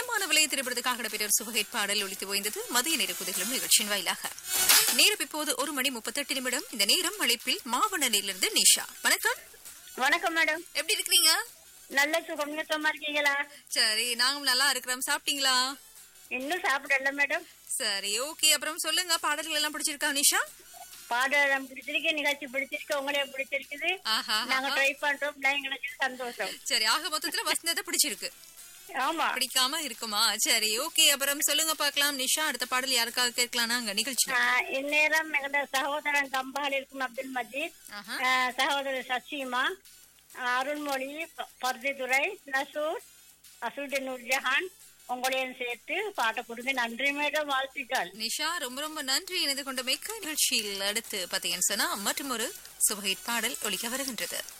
மிதமான திரைப்படத்துக்காக நடைபெற்ற ஒரு சுபஹிட் பாடல் ஒழித்து ஓய்ந்தது மதிய நேர குதிகளும் நிகழ்ச்சியின் வாயிலாக நேரம் இப்போது ஒரு மணி முப்பத்தெட்டு நிமிடம் இந்த நேரம் அழைப்பில் மாவனனிலிருந்து நிஷா வணக்கம் வணக்கம் மேடம் எப்படி இருக்கிறீங்க நல்ல சுகம் சுகமா இருக்கீங்களா சரி நாங்களும் நல்லா இருக்கிறோம் சாப்பிட்டீங்களா இன்னும் சாப்பிடல மேடம் சரி ஓகே அப்புறம் சொல்லுங்க பாடல்கள் எல்லாம் பிடிச்சிருக்கா நிஷா பாடம் பிடிச்சிருக்கு நிகழ்ச்சி பிடிச்சிருக்கு உங்களே பிடிச்சிருக்குது ஆஹா நாங்க ட்ரை பண்றோம் எங்களுக்கு சந்தோஷம் சரி ஆக மொத்தத்துல வசந்தத்தை பிடிச்சிருக்கு ஆமா பிடிக்காம இருக்குமா சரி ஓகே அப்புறம் சொல்லுங்க பார்க்கலாம் நிஷா அடுத்த பாடல் யாருக்காக கேட்கலாம் நாங்க நிகழ்ச்சி ஆஹ் இந்நேரம் எங்களோட சகோதரன் கம்பால் இருக்கும் அப்துல் மஜீத் ஆஹா. ஆஹ் சகோதரர் சசிமா ஆஹ் அருள்மொழி ப- பர்திதுரை நசூர் அசுதீன் நூர்ஜஹான் உங்களையும் சேர்த்து பாட்டை கொடுங்க நன்றி மேடம் வாழ்த்துக்கள் நிஷா ரொம்ப ரொம்ப நன்றி இணைந்து கொண்ட மிக்க நிகழ்ச்சியில் அடுத்து பார்த்தீங்கன்னு சொன்னா மற்றும் ஒரு சுபஹிட் பாடல் ஒலிக்க வருகின்றது